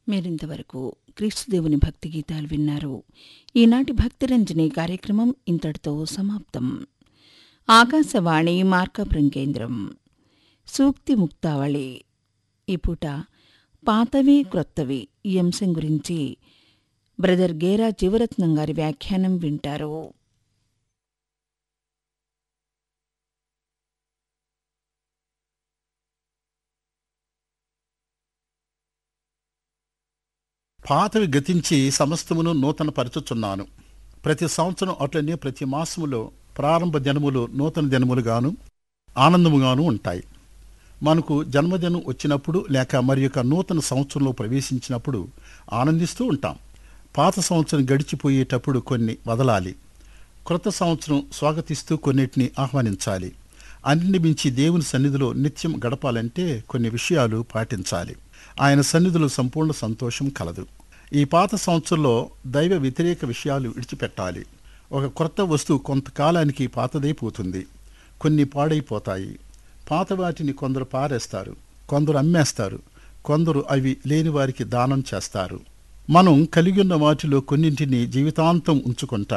మీరింతవరకు క్రీస్తుదేవుని భక్తి గీతాలు విన్నారు ఈనాటి భక్తిరంజని కార్యక్రమం ఇంతటితో సమాప్తం ఆకాశవాణి మార్కాపురం కేంద్రం సూక్తి ముక్తావళి ఈ పూట పాతవి క్రొత్తవి ఈ అంశం గురించి బ్రదర్ గేరా జీవరత్నం గారి వ్యాఖ్యానం వింటారు పాతవి గతించి సమస్తమును నూతన పరచుచున్నాను ప్రతి సంవత్సరం అట్లనే ప్రతి మాసములో ప్రారంభ దినములు నూతన దినములుగాను ఆనందముగాను ఉంటాయి మనకు జన్మదినం వచ్చినప్పుడు లేక మరి యొక్క నూతన సంవత్సరంలో ప్రవేశించినప్పుడు ఆనందిస్తూ ఉంటాం పాత సంవత్సరం గడిచిపోయేటప్పుడు కొన్ని వదలాలి క్రొత్త సంవత్సరం స్వాగతిస్తూ కొన్నిటిని ఆహ్వానించాలి అన్నింటి మించి దేవుని సన్నిధిలో నిత్యం గడపాలంటే కొన్ని విషయాలు పాటించాలి ఆయన సన్నిధిలో సంపూర్ణ సంతోషం కలదు ఈ పాత సంవత్సరంలో దైవ వ్యతిరేక విషయాలు విడిచిపెట్టాలి ఒక క్రొత్త వస్తువు కొంతకాలానికి పాతదైపోతుంది కొన్ని పాడైపోతాయి పాత వాటిని కొందరు పారేస్తారు కొందరు అమ్మేస్తారు కొందరు అవి లేని వారికి దానం చేస్తారు మనం కలిగి ఉన్న వాటిలో కొన్నింటిని జీవితాంతం ఉంచుకుంటాం